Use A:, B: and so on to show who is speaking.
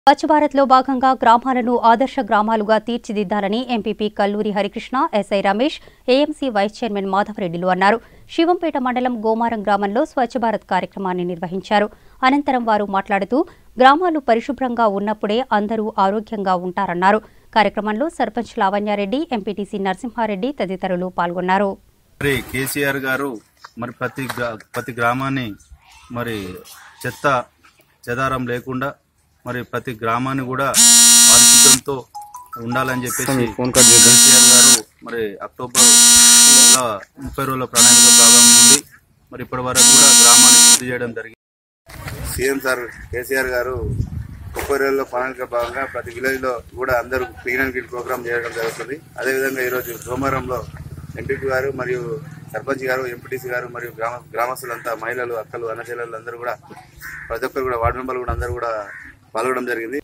A: స్వచ్ఛ భారత్లో భాగంగా గ్రామాలను ఆదర్శ గ్రామాలుగా తీర్చిదిద్దాలని MPP Kalluri Harikrishna SI Ramesh AMC vice chairman మాధవరెడ్డిలు అన్నారు శివంపేట మండలం గోమారం గ్రామంలో స్వచ్ఛ భారత్ కార్యక్రమాన్ని నిర్వహించారు అనంతరం వారు మాట్లాడుతూ గ్రామాలు పరిశుభ్రంగా ఉన్నప్పుడే అందరూ ఆరోగ్యంగా ఉంటారన్నారు కార్యక్రమంలో సర్పంచ్ లావణ్యారెడ్డి ఎంపీటీసీ నరసింహారెడ్డి తదితరులు పాల్గొన్నారు
B: మరి కేసీఆర్ గారు మరి ప్రతి గ్రా- ప్రతి గ్రామాన్ని మరి చెత్త చెదారం లేకుండా మరి ప్రతి గ్రామాన్ని కూడా పారిశుద్ధ్యంతో ఉండాలని చెప్పేసి కేసీఆర్ గారు మరి అక్టోబర్ లో ముప్పై రోజుల ప్రణాళిక భాగం నుండి మరి ఇప్పటి వరకు కూడా గ్రామాన్ని శుద్ధి చేయడం జరిగింది
C: సీఎం సార్ కేసీఆర్ గారు ముప్పై రోజుల్లో ప్రణాళిక భాగంగా ప్రతి విలేజ్ లో కూడా అందరూ క్లీన్ అండ్ క్లీన్ ప్రోగ్రామ్ చేయడం జరుగుతుంది అదేవిధంగా ఈరోజు సోమవారంలో ఎంపీపీ గారు మరియు సర్పంచ్ గారు ఎంపీటీసీ గారు మరియు గ్రామ గ్రామస్తులంతా మహిళలు అక్కలు అన్నచెల్లెలు అందరూ కూడా ప్రతి ఒక్కరు కూడా వార్డు మెంబర్లు కూడా అందరూ కూడా పాల్గొనడం జరిగింది